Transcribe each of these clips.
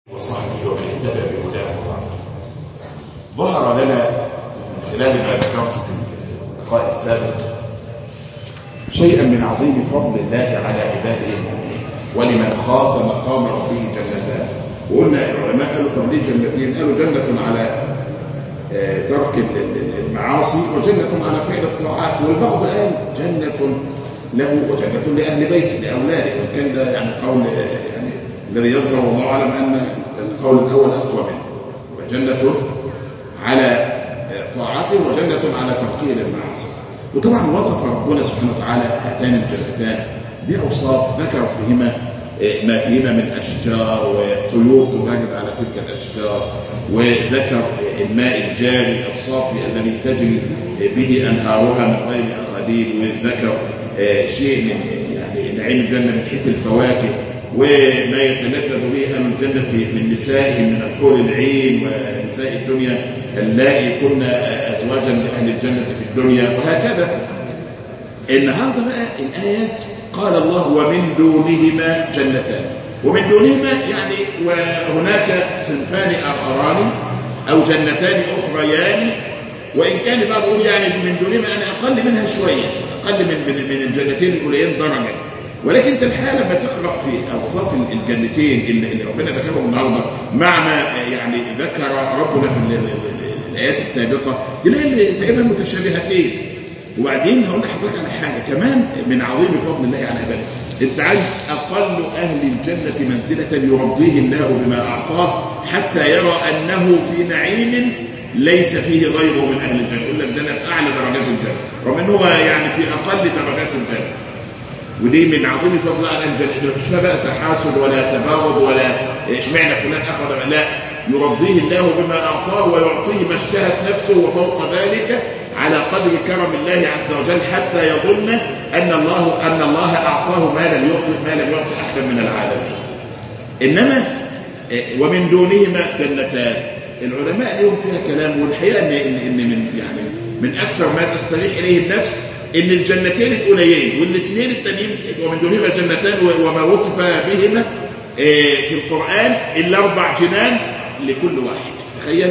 وصحبه ومن اهتدى بهداه وبعد ظهر لنا من خلال ما ذكرت في اللقاء السابق شيئا من عظيم فضل الله على عباده المؤمنين ولمن خاف مقام ربه جنتان وقلنا العلماء قالوا طب ليه جنتين قالوا جنة على آه، ترك المعاصي وجنة على فعل الطاعات والبعض قال جنة له وجنة لأهل بيته لأولاده وإن كان ده يعني قول آه، يعني الذي يظهر والله أعلم أن القول الأول أقوى منه وجنة على آه، طاعته وجنة على تركه للمعاصي وطبعا وصف ربنا سبحانه وتعالى هاتان الجنتان بأوصاف ذكر فيهما ما فيهما من أشجار وطيور تواجد على تلك الأشجار وذكر الماء الجاري الصافي الذي تجري به أنهارها من غير أخاديد وذكر شيء من يعني نعيم الجنة من حيث الفواكه وما يتلذذ به أهل الجنة من نسائهم من الحور العين ونساء الدنيا اللائي كن أزواجا لأهل الجنة في الدنيا وهكذا النهارده بقى الآيات قال الله ومن دونهما جنتان ومن دونهما يعني وهناك صنفان آخران أو جنتان أخريان وإن كان بعض يقول يعني من دونهما أنا أقل منها شوية أقل من من, من الجنتين الأوليين درجة ولكن انت الحالة لما تقرأ في أوصاف الجنتين اللي, اللي ربنا ذكرهم النهارده مع ما يعني ذكر ربنا في الآيات السابقة تلاقي تقريبا متشابهتين وبعدين هقول لحضرتك على حاجه كمان من عظيم فضل الله على عباده انت عارف اقل اهل الجنه منزله يرضيه الله بما اعطاه حتى يرى انه في نعيم ليس فيه غيره من اهل الجنه يقول لك ده انا في اعلى درجات الجنه رغم ان هو يعني في اقل درجات الجنه ودي من عظيم فضل الله على الجنه مش بقى تحاسد ولا تباغض ولا اشمعنى فلان اخذ لا يرضيه الله بما اعطاه ويعطيه ما اشتهت نفسه وفوق ذلك على قدر كرم الله عز وجل حتى يظن أن الله أن الله أعطاه ما لم يعطي ما لم يعطي أحدا من العالمين. إنما ومن دونهما جنتان العلماء لهم فيها كلام والحقيقة إن إن من يعني من أكثر ما تستريح إليه النفس إن الجنتين الأوليين والاثنين التانيين ومن دونهما جنتان وما وصف بهما في القرآن إلا أربع جنان لكل واحد تخيل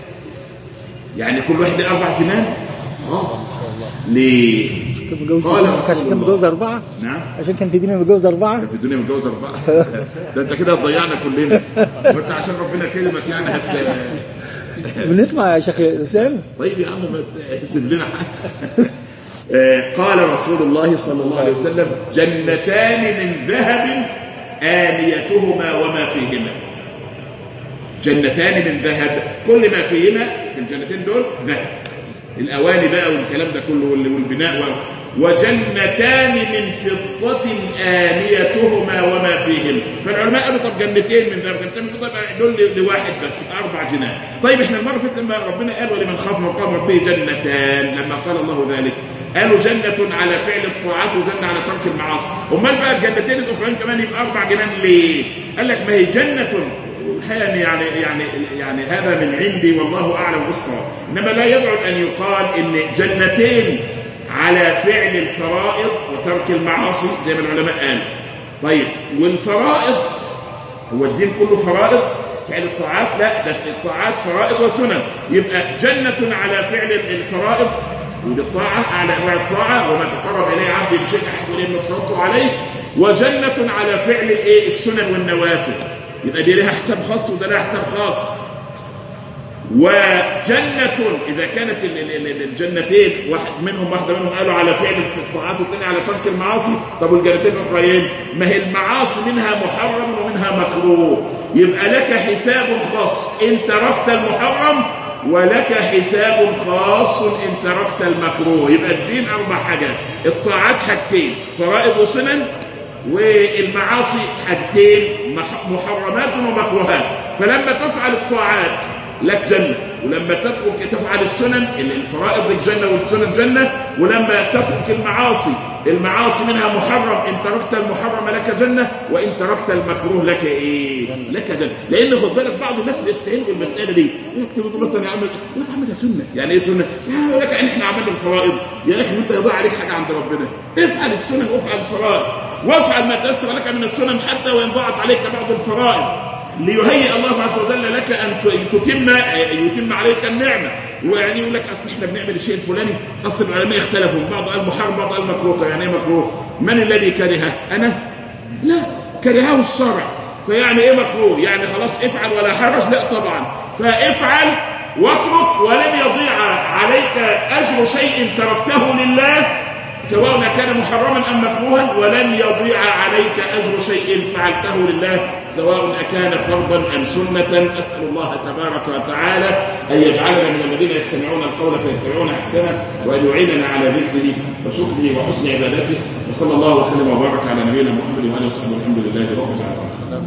يعني كل واحد له أربع جنان اه ليه؟ قال عشان كان متجوز أربعة؟ نعم عشان كان في الدنيا متجوز أربعة؟ في الدنيا متجوز أربعة ده أنت كده هتضيعنا كلنا وأنت عشان ربنا كلمك يعني هت بنسمع يا شيخ أسامة طيب يا عم ما تسيب لنا حاجة قال رسول الله صلى الله عليه وسلم جنتان من ذهب آنيتهما وما فيهما جنتان من ذهب كل ما فيهما في الجنتين دول ذهب الأواني بقى والكلام ده كله والبناء وجنتان من فضة آنيتهما وما فيهما فالعلماء قالوا طب جنتين من ذهب جنتين من فضة دول لواحد بس أربع جنان طيب احنا المرة فاتت لما ربنا قال ولمن خاف مقام ربه جنتان لما قال الله ذلك قالوا جنة على فعل الطاعات وجنة على ترك المعاصي امال بقى الجنتين الأخرين كمان يبقى أربع جنان ليه؟ قال لك ما هي جنة الحقيقه يعني يعني يعني هذا من عندي والله اعلم بالصواب انما لا يبعد ان يقال ان جنتين على فعل الفرائض وترك المعاصي زي ما العلماء قالوا طيب والفرائض هو الدين كله فرائض فعل الطاعات لا ده الطاعات فرائض وسنن يبقى جنة على فعل الفرائض وللطاعة على أنواع الطاعة وما تقرب إليه عبدي بشيء أحد إليه ما افترضته عليه وجنة على فعل الإيه السنن والنوافل يبقى دي لها حساب خاص وده لها حساب خاص وجنة إذا كانت الجنتين واحد منهم واحدة منهم قالوا على فعل الطاعات والثانية على ترك المعاصي طب والجنتين الأخرين ما هي المعاصي منها محرم ومنها مكروه يبقى لك حساب خاص إن تركت المحرم ولك حساب خاص إن تركت المكروه يبقى الدين أربع حاجات الطاعات حاجتين فرائض وسنن والمعاصي حاجتين محرمات ومكروهات فلما تفعل الطاعات لك جنة ولما تترك تفعل السنن الفرائض لك جنة والسنن جنة ولما تترك المعاصي المعاصي منها محرم إن تركت المحرم لك جنة وإن تركت المكروه لك إيه لك جنة لأن خد بالك بعض الناس بيستهلوا المسألة دي يقول لك تقول مثلا يا عم يقول لك عملها سنة يعني إيه سنة يقول لك يعني إحنا عملنا الفرائض يا أخي أنت يضيع عليك حاجة عند ربنا افعل السنن وافعل الفرائض وافعل ما تيسر لك من السنن حتى وإن ضاعت عليك بعض الفرائض ليهيئ الله عز وجل لك ان تتم يتم عليك النعمه ويعني يقول لك اصل احنا بنعمل الشيء الفلاني اصل العلماء اختلفوا بعض قال محرم بعض قال مكروه يعني ايه مكروه؟ من الذي كرهه؟ انا؟ لا كرهه الشرع فيعني ايه مكروه؟ يعني خلاص افعل ولا حرج؟ لا طبعا فافعل واترك ولم يضيع عليك اجر شيء تركته لله سواء كان محرما ام مكروها ولن يضيع عليك اجر شيء فعلته لله سواء اكان فرضا ام سنه اسال الله تبارك وتعالى ان يجعلنا من الذين يستمعون القول فيتبعون احسنه وان يعيننا على ذكره وشكره وحسن عبادته وصلى الله وسلم وبارك على نبينا محمد واله وصحبه الحمد لله رب العالمين